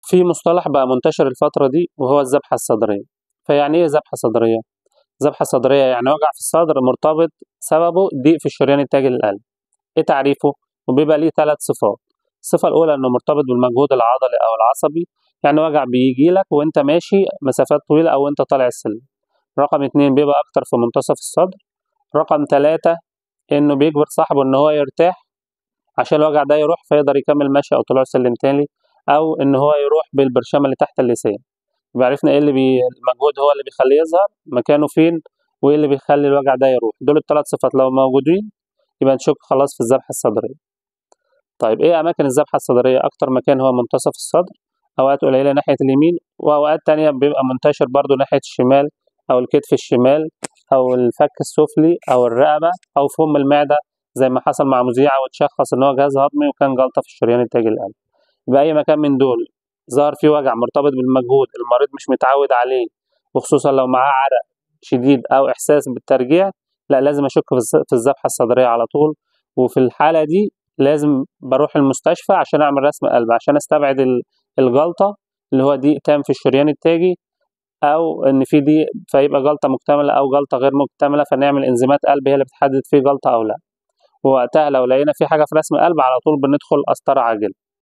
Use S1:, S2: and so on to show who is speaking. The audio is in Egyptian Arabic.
S1: في مصطلح بقى منتشر الفترة دي وهو الذبحة الصدرية فيعني ايه ذبحة صدرية؟ ذبحة صدرية يعني وجع في الصدر مرتبط سببه ضيق في الشريان التاجي للقلب ايه تعريفه؟ وبيبقى ليه ثلاث صفات الصفة الأولى إنه مرتبط بالمجهود العضلي أو العصبي يعني وجع بيجي لك وأنت ماشي مسافات طويلة أو أنت طالع السلم رقم اتنين بيبقى أكتر في منتصف الصدر رقم تلاتة إنه بيجبر صاحبه إن هو يرتاح عشان الوجع ده يروح فيقدر يكمل مشي أو طلوع سلم تاني أو إن هو يروح بالبرشامة اللي تحت اللسان يبقى عرفنا إيه اللي بي... المجهود هو اللي بيخليه يظهر مكانه فين وإيه اللي بيخلي الوجع ده يروح دول الثلاث صفات لو موجودين يبقى نشك خلاص في الذبحة الصدرية طيب إيه أماكن الذبحة الصدرية أكتر مكان هو منتصف الصدر أوقات قليلة ناحية اليمين وأوقات تانية بيبقى منتشر برضو ناحية الشمال أو الكتف الشمال أو الفك السفلي أو الرقبة أو فم المعدة زي ما حصل مع مذيعة وتشخص إن هو جهاز هضمي وكان جلطة في الشريان التاجي للقلب يبقى أي مكان من دول ظهر فيه وجع مرتبط بالمجهود المريض مش متعود عليه وخصوصا لو معاه عرق شديد أو إحساس بالترجيع لا لازم أشك في الذبحة الصدرية على طول وفي الحالة دي لازم بروح المستشفى عشان أعمل رسم قلب عشان أستبعد الجلطة اللي هو ضيق تام في الشريان التاجي أو إن في ضيق فيبقى جلطة مكتملة أو جلطة غير مكتملة فنعمل إنزيمات قلب هي اللي بتحدد فيه جلطة أو لا ووقتها لو لقينا في حاجة في رسم قلب على طول بندخل قسطرة عاجلة